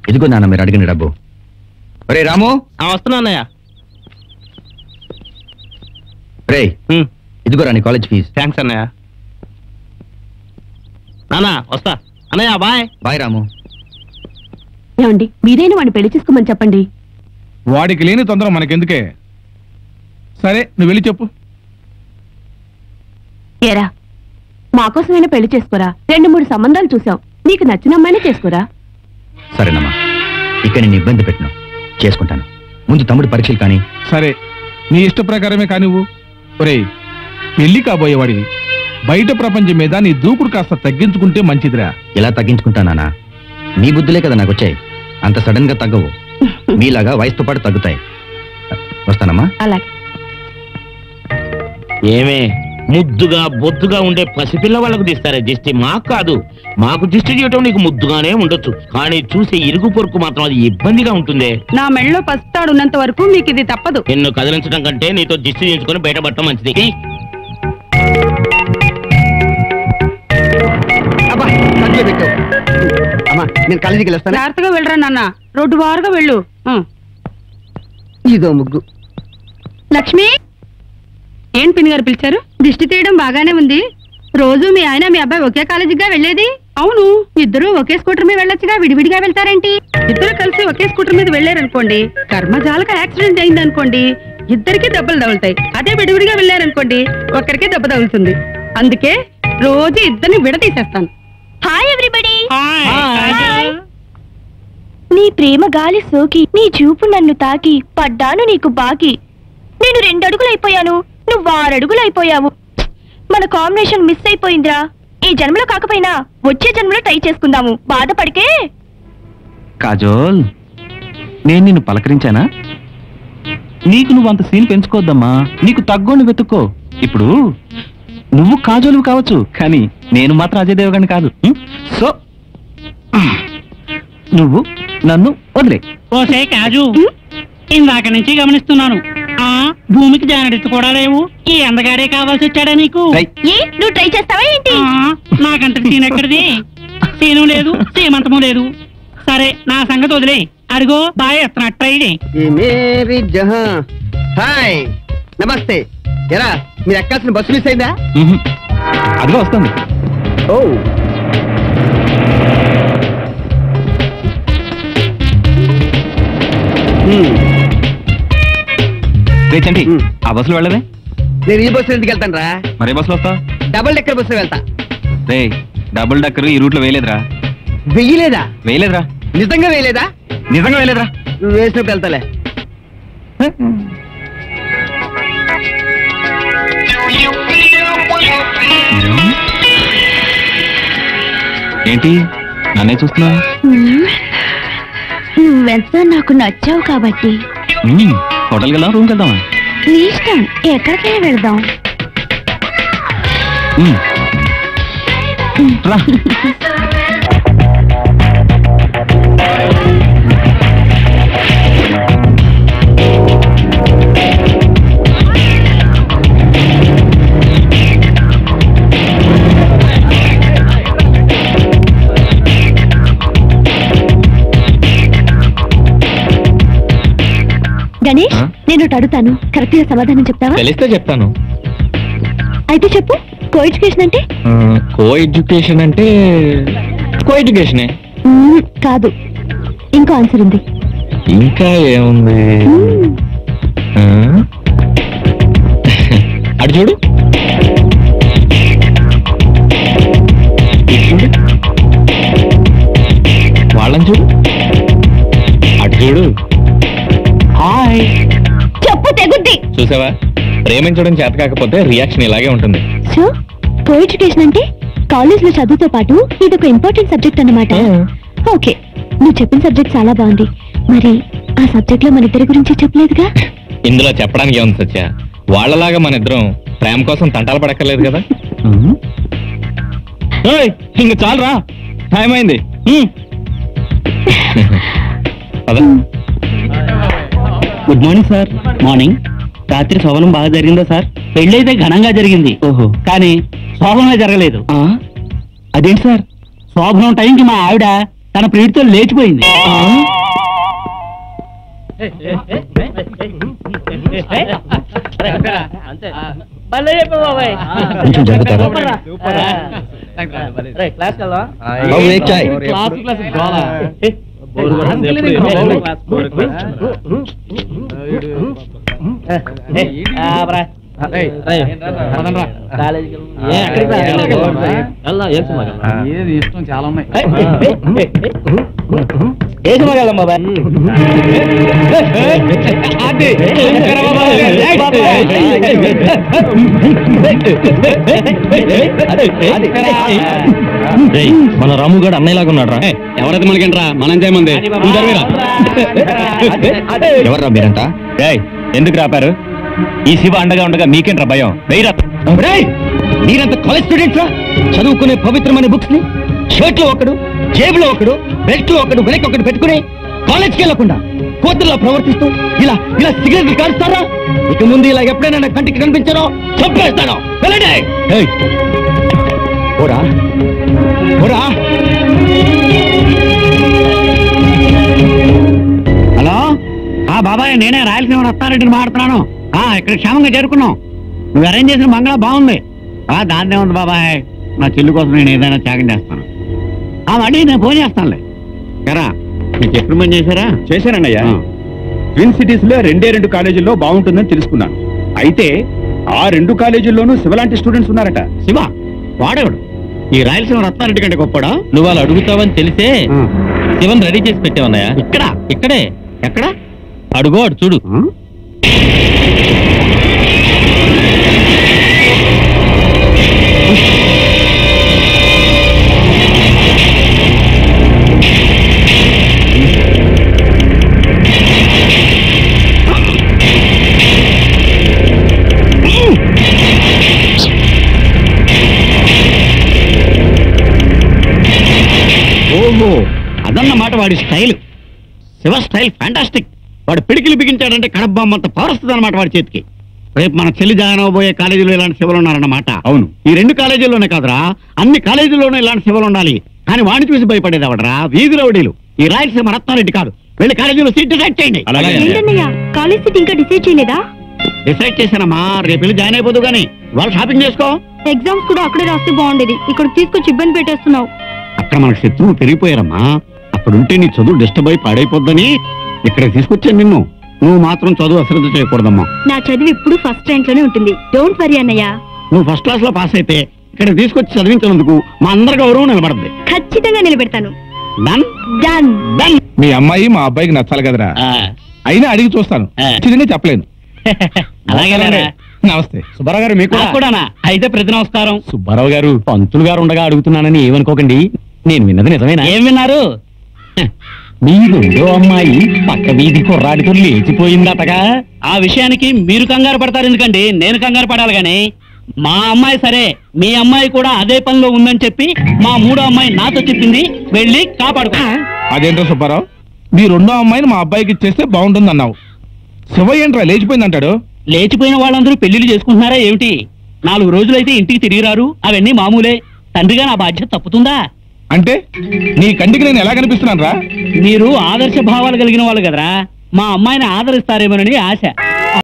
ఇదిగో నాన్న మీరు అడిగిన డబ్బు ఒరే రాము వస్తున్నా అన్నయ్య రే ఇదిగో రాని కాలేజ్ ఫీజు థ్యాంక్స్ అన్నయ్య నానా వస్తా అన్నయ్య బాయ్ బాయ్ రాము ఏమండి మీరైనా వాడిని పెళ్లి చేసుకోమని చెప్పండి వాడికి లేని తొందర మనకెందుకే సరే నువ్వు వెళ్ళి చెప్పు ఏరా మాకోసమైనా పెళ్లి చేసుకోరా రెండు మూడు సంబంధాలు చూసాం నీకు నచ్చిన అమ్మాయినే చేసుకోరా సరేనమ్మా ఇక్కడ నేను ఇబ్బంది పెట్టను చేసుకుంటాను ముందు తమ్ముడు పరీక్షలు కానీ సరే నీ ఇష్ట ప్రకారమే కానివ్వు ఒరేయ్ పెళ్లి కాబోయేవాడివి బయట ప్రపంచం మీద నీ దూకుడు కాస్త తగ్గించుకుంటే మంచిదిరా ఎలా తగ్గించుకుంటానా మీ బుద్ధులే కదా నాకు వచ్చాయి అంత సడన్ గా తగ్గవు మీలాగా వయసుతో పాటు తగ్గుతాయి వస్తానమ్మా అలాగే ఏమే ముద్దుగా బొద్దుగా ఉండే పసిపిల్ల వాళ్ళకు తీస్తారే దిష్టి మాకు కాదు మాకు దిష్టి చేయటం నీకు ముద్దుగానే ఉండొచ్చు కానీ చూసే ఇరుగు పొరుకు మాత్రం అది ఇబ్బందిగా ఉంటుందే నా మెళ్ళలో పస్తాడు ఉన్నంత వరకు మీకు ఇది తప్పదు నిన్ను కదిలించడం కంటే నీతో దిష్టి చేయించుకొని బయటపడటం మంచిది అమ్మా నేను కాలేజీకి వెళ్ళొస్తాను జాగ్రత్తగా వెళ్ళరా నాన్న రోడ్డు వారుగా వెళ్ళు ఉం. ఇదో ముగ్గు లక్ష్మి ఏం పిన్ని గారు పిలిచారు దిష్టి తీయడం బాగానే ఉంది రోజు మీ ఆయన మీ అబ్బాయి ఒకే కాలేజీగా వెళ్ళేది అవును ఇద్దరు ఒకే స్కూటర్ మీద వెళ్ళొచ్చుగా విడివిడిగా వెళ్తారేంటి ఇద్దరు కలిసి ఒకే స్కూటర్ మీద వెళ్ళారనుకోండి కర్మజాలక యాక్సిడెంట్ అయింది అనుకోండి ఇద్దరికి దెబ్బలు తగులుతాయి అదే విడివిడిగా వెళ్ళారనుకోండి ఒక్కరికే దెబ్బ తగులుతుంది అందుకే రోజు ఇద్దరిని విడతీసేస్తాను హాయ్ ఎవ్రీబడి నీ ప్రేమ గాలి సోకి నీ చూపు నన్ను తాకి పడ్డాను నీకు బాకి నేను రెండడుగులైపోయాను నువ్వు ఆరడుగులైపోయావు మన కాంబినేషన్ మిస్ అయిపోయిందిరా ఈ జన్మలో కాకపోయినా వచ్చే జన్మలో ట్రై చేసుకుందాము బాధపడికే కాజోల్ నేను నిన్ను పలకరించానా నీకు నువ్వు అంత సీన్ పెంచుకోవద్దమ్మా నీకు తగ్గోని వెతుక్కో ఇప్పుడు నువ్వు కాజోలు కావచ్చు కానీ నేను మాత్రం అజయ్ దేవగణ్ కాదు ఉం? సో నువ్వు నన్ను వదిలే ఓసే కాజు ఇందాక నుంచి గమనిస్తున్నాను ఆ భూమికి జానడెత్తు కూడా లేవు ఈ అందగాడే కావాల్సి వచ్చాడా నీకు ఏ నువ్వు ట్రై చేస్తావా ఏంటి ఆ, నాకంత సీన్ ఎక్కడిది సీను లేదు సీమంతము లేదు సరే నా సంగతి వదిలే అడిగో బాయ్ ఎత్తనా ట్రై చేయి ఈ మేరీ జహా హాయ్ నమస్తే ఎరా మీరు ఎక్కాల్సిన బస్సు మిస్ అయిందా ఉహుం. అదిగో వస్తుంది ఓ రేచండి ఆ బస్సులో వెళ్ళవే నేను ఈ బస్సు ఎందుకు వెళ్తాను రా మరే బస్సులో వస్తావు డబుల్ డెక్కర్ బస్సు వెళ్తా రే డబుల్ డక్కర్ ఈ రూట్లో వేయలేదురా వెయ్యలేదా వేయలేదురా నిజంగా వేయలేదా నిజంగా వేయలేదురా నువ్వు వేసినప్పుడు వెళ్తాలే ఏంటి నన్నే చూస్తున్నా నువ్వెంత నాకు నచ్చావు కాబట్టి హోటల్కి వెళ్దాం రూమ్కి వెళ్దామా నీ ఇష్టం ఎక్కడికైనా వెళ్దాం ఉమ్. రా గణేష్ ఆ? నేను ఒకటి అడుగుతాను కరెక్ట్ గా సమాధానం చెప్తావా తెలిస్తే చెప్తాను అయితే చెప్పు కో ఎడ్యుకేషన్ అంటే కో ఎడ్యుకేషన్ అంటే కో ఎడ్యుకేషనే మ్మ్, కాదు ఇంకో ఆన్సర్ ఉంది ఇంకా ఏముంది మ్మ్, ఆ? అటు చూడు ఇటు చూడు వాళ్ళని చూడు అటు చూడు హాయ్ చెప్పు తెగుద్ది చూసావా ప్రేమించడం చేత కాకపోతే రియాక్షన్ ఇలాగే ఉంటుంది సో కో ఎడ్యుకేషన్ అంటే కాలేజ్ లో చదువుతో పాటు ఇది ఒక ఇంపార్టెంట్ సబ్జెక్ట్ అన్నమాట ఓకే నువ్వు చెప్పిన సబ్జెక్ట్ చాలా బాగుంది మరి ఆ సబ్జెక్ట్ లో మన ఇద్దరి గురించి చెప్పలేదుగా ఇందులో చెప్పడానికి ఏముంది సత్య వాళ్ళలాగా మన ఇద్దరం ప్రేమ కోసం తంటాలు పడక్కర్లేదు కదా ఏయ్, ఇంక చాలరా టైం అయింది ఉమ్. పద. గుడ్ మార్నింగ్ సార్ మార్నింగ్ రాత్రి శోభనం బాగా జరిగిందా సార్ పెళ్ళైతే ఘనంగా జరిగింది ఓహో కానీ శోభనమే జరగలేదు ఆ? అదేంటి సార్ శోభనం టైంకి మా ఆవిడ తన ప్రియుడితో లేచిపోయింది కొంచెం జరుగుతారా బాబు ఏక్ చాయ్ ఏది ఇష్టం చాలా ఉన్నాయి మన రాము గారు అన్నయ్యలాగా ఉన్నాడు రా ఎవరైతే మనకేంట్రా మనం చేయమంది ఎవర్రా మీరంతా ఎందుకు రాపారు ఈ శివ అండగా ఉండగా మీకేంట్రా భయం వెయ్యరా రేయ్! మీరంత కాలేజ్ స్టూడెంట్స్ చదువుకునే పవిత్రమైన బుక్స్ ని షర్ట్ లో ఒకడు జేబులో ఒకడు బెల్ట్ లో ఒకడు వెనక్కి ఒకడు పెట్టుకుని కాలేజ్కి వెళ్ళకుండా కోతుల్లో ప్రవర్తిస్తూ ఇలా ఇలా సిగరెట్లు కారుస్తారా ఇక ముందు ఇలా ఎప్పుడైనా నా కంటికి కనిపించారో చంపేస్తాను వెళ్ళండి ఏయ్! పోరా పోరా హలో ఆ బాబాయ్ నేనే రాయలసీమ రత్నారెడ్డిని మాట్లాడుతున్నాను ఆ ఇక్కడ క్షేమంగా చేరుకున్నాం నువ్వు అరేంజ్ చేసిన బంగ్లా బాగుంది ఆ దాన్నే ఉంది బాబాయ్ నా చెల్లి కోసం నేను ఏదైనా త్యాగం చేస్తాను ఆ మళ్ళీ నేను ఫోన్ చేస్తానులే కరా మీకు ఎప్పుడు పని చేశారా చేశానన్నయ్య ఆ. ట్విన్ సిటీస్ లో రెండే రెండు కాలేజీల్లో బాగుంటుందని తెలుసుకున్నాను అయితే ఆ రెండు కాలేజీల్లోనూ శివలాంటి స్టూడెంట్స్ ఉన్నారట శివ వాడేవాడు ఈ రాయలసీమ రత్నారెడ్డి కంటే గొప్పడా నువ్వు వాళ్ళు అడుగుతావని తెలిసే శివన్ రెడీ చేసి పెట్టావన్నయ్య ఇక్కడ ఇక్కడే ఎక్కడ అడుగో అడు చూడు ఆ? ఓహో అదన్నమాట వాడి స్టైల్ శివ స్టైల్ ఫ్యాంటాస్టిక్ వాడు పిడికిలు బిగించాడంటే కడబ్బామ్మంత పవర్ వస్తుంది అనమాట వాడి చేతికి రేపు మన చెల్లి జాయిన్ అవబోయే కాలేజీలో ఇలాంటి శివలు ఉన్నారన్నమాట అవును ఈ రెండు కాలేజీల్లోనే కాదురా అన్ని కాలేజీల్లోనూ ఇలాంటి శివలు ఉండాలి కానీ వాడిని చూసి భయపడేది అవడరా వీధి రౌడీలు ఈ రాయలసీమ రత్నారెడ్డి కాదు వెళ్ళి కాలేజీలో సీట్ డిసైడ్ చేయండి అలాగే ఏంటన్నయ్య కాలేజ్ సీట్ ఇంకా డిసైడ్ చేయలేదా డిసైడ్ చేశానమ్మా రేపు వెళ్ళి జాయిన్ అయిపోదు కానీ వాళ్ళు షాపింగ్ చేసుకో ఎగ్జామ్స్ కూడా అక్కడే రాస్తే బాగుండేది ఇక్కడ తీసుకొచ్చి ఇబ్బంది పెట్టేస్తున్నావు అక్కడ మనకు శత్రువులు పెరిగిపోయారమ్మా అక్కడుంటే నీ చదువు డిస్టర్బ్ అయి పాడైపోద్దని ఇక్కడ తీసుకొచ్చాను నిన్ను నువ్వు మాత్రం చదువు అశ్రద్ధ చేయకూడదమ్మా నా చదువు ఇప్పుడు ఫస్ట్ ర్యాంక్ లోనే ఉంటుంది డోంట్ వరీ అన్నయ్య నువ్వు ఫస్ట్ క్లాస్ లో పాస్ అయితే ఇక్కడ తీసుకొచ్చి చదివించినందుకు మా అందరి గౌరవం నిలబడద్ది ఖచ్చితంగా నిలబెడతాను డన్ డన్ డన్ మీ అమ్మాయి మా అబ్బాయికి నచ్చాలి కదరా అయినా అడిగి చూస్తాను ఆ. చిన్నగా చెప్పలేను అలాగే నమస్తే సుబ్బారావు గారు మీకు నాకు కూడానా అయితే ప్రతి నమస్కారం సుబ్బారావు గారు పంతులు గారు ఉండగా అడుగుతున్నానని ఏమనుకోకండి నేను విన్నది నిజమేనా ఏం విన్నారు మీ రెండో అమ్మాయి పక్క వీధి కుర్రాడితో లేచిపోయిందటగా ఆ విషయానికి మీరు కంగారు పడతారు ఎందుకండి నేను కంగారు పడాలి గాని మా అమ్మాయి సరే మీ అమ్మాయి కూడా అదే పనిలో ఉందని చెప్పి మా మూడో అమ్మాయి నాతో చెప్పింది వెళ్ళి కాపాడుకో అదేంటో సుబ్బారావు మీ రెండో అమ్మాయిని మా అబ్బాయికి ఇచ్చేస్తే బాగుంటుంది అన్నావు శివయ్య ఏంట్రా లేచిపోయింది అంటాడు లేచిపోయిన వాళ్ళందరూ పెళ్లిళ్ళు చేసుకుంటున్నారా ఏమిటి నాలుగు రోజులైతే ఇంటికి తిరిగి రారు అవన్నీ మామూలే తండ్రిగా నా బాధ్యత తప్పుతుందా అంటే నీ కంటికి నేను ఎలా కనిపిస్తున్నాను రా మీరు ఆదర్శ భావాలు కలిగిన వాళ్ళు కదరా మా అమ్మాయిని ఆదరిస్తారేమోనని ఆశ